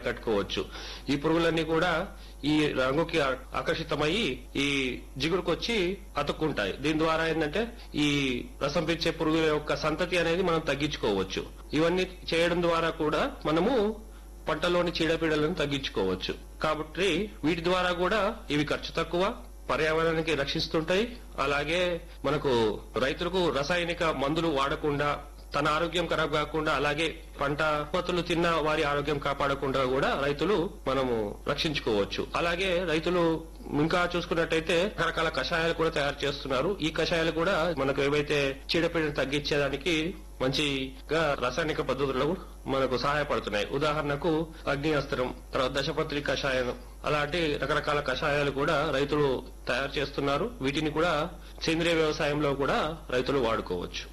అరికట్టుకోవచ్చు ఈ పురుగులన్నీ కూడా ఈ రంగుకి ఆ- ఆకర్షితమయ్యి ఈ జిగురుకు వచ్చి అతుక్కుంటాయి దీని ద్వారా ఏంటంటే ఈ రసం పీల్చే పురుగుల యొక్క సంతతి అనేది మనం తగ్గించుకోవచ్చు ఇవన్నీ చేయడం ద్వారా కూడా మనము పంటలోని చీడపీడలను తగ్గించుకోవచ్చు కాబట్టి వీటి ద్వారా కూడా ఇవి ఖర్చు తక్కువ పర్యావరణానికి రక్షిస్తుంటాయి అలాగే మనకు రైతులకు రసాయనిక మందులు వాడకుండా తన ఆరోగ్యం ఖరాబ్ కాకుండా అలాగే పంట ఉత్పత్తులు తిన్న వారి ఆరోగ్యం కాపాడకుండా కూడా రైతులు మనము రక్షించుకోవచ్చు అలాగే రైతులు ఇంకా చూసుకున్నట్టయితే రకరకాల కషాయాలు కూడా తయారు చేస్తున్నారు ఈ కషాయాలు కూడా మనకు ఏవైతే చీడపీడను తగ్గించేదానికి మంచిగా రాసాయనిక పద్ధతులు మనకు సహాయపడుతున్నాయి ఉదాహరణకు అగ్ని అస్త్రం తర్వాత దశపత్రి కషాయం అలాంటి రకరకాల కషాయాలు కూడా రైతులు తయారు చేస్తున్నారు వీటిని కూడా సేంద్రియ వ్యవసాయంలో కూడా రైతులు వాడుకోవచ్చు